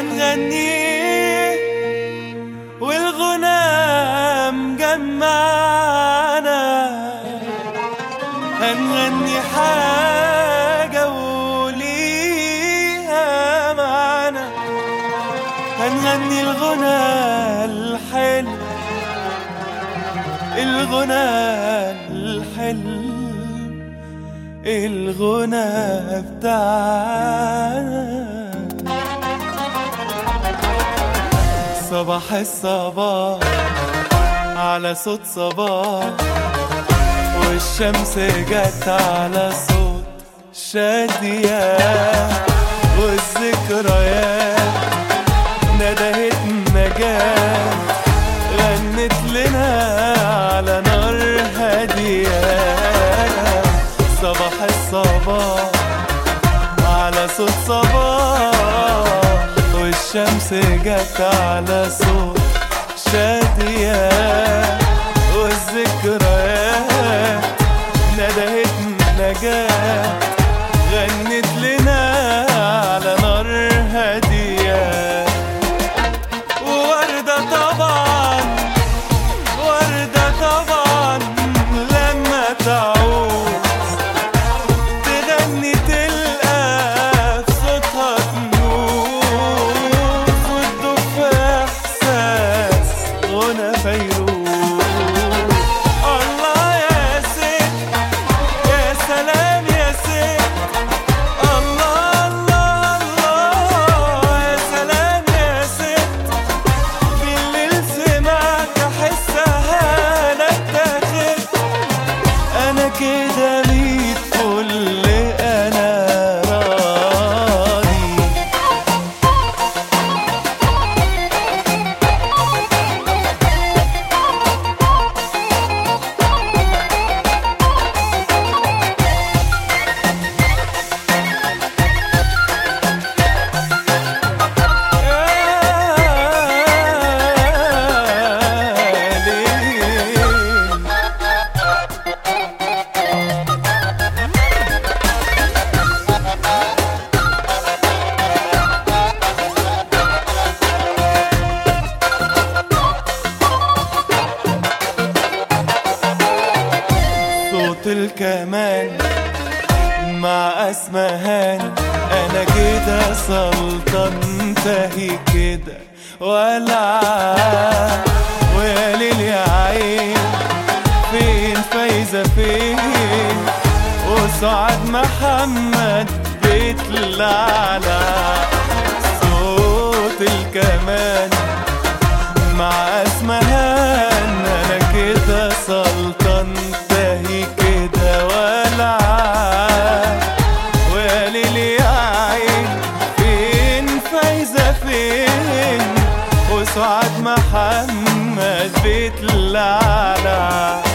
هنغنيه والغنى مجمعنا هنغني حاجة وليها معنى هنغني الغنى الحلو الغنى الحلو الغنى بتاعنا صباح الصباح على صوت صباح والشمس جت على صوت شادية والذكريات ندهت نجاة غنت لنا على نار هادية صباح الصباح على صوت صباح والشمس جت على صوت شادية والذكريات ندهت نجاة غنت لنا على نار هادية ووردة طبعا وردة طبعا لما تعود تغني تلقى في صوتها تنور وتدوب في احساس غنى فيروز الله يا ست يا سلام يا ست الله الله الله يا سلام يا ست بالليل سمعت احسها انا اتاخدت انا كده ميت فل انا راضي يا ليل صوت الكمان مع اسمهان انا كده سلطان تهي كده ولا ويا ليل يا عين فين فايزة فين وسعد محمد بيطلع صوت الكمان مع اسمهان انا كده سلطان تهي كده ولا ويا ليل يا عين فين فايزة فين وسعد محمد بيطلع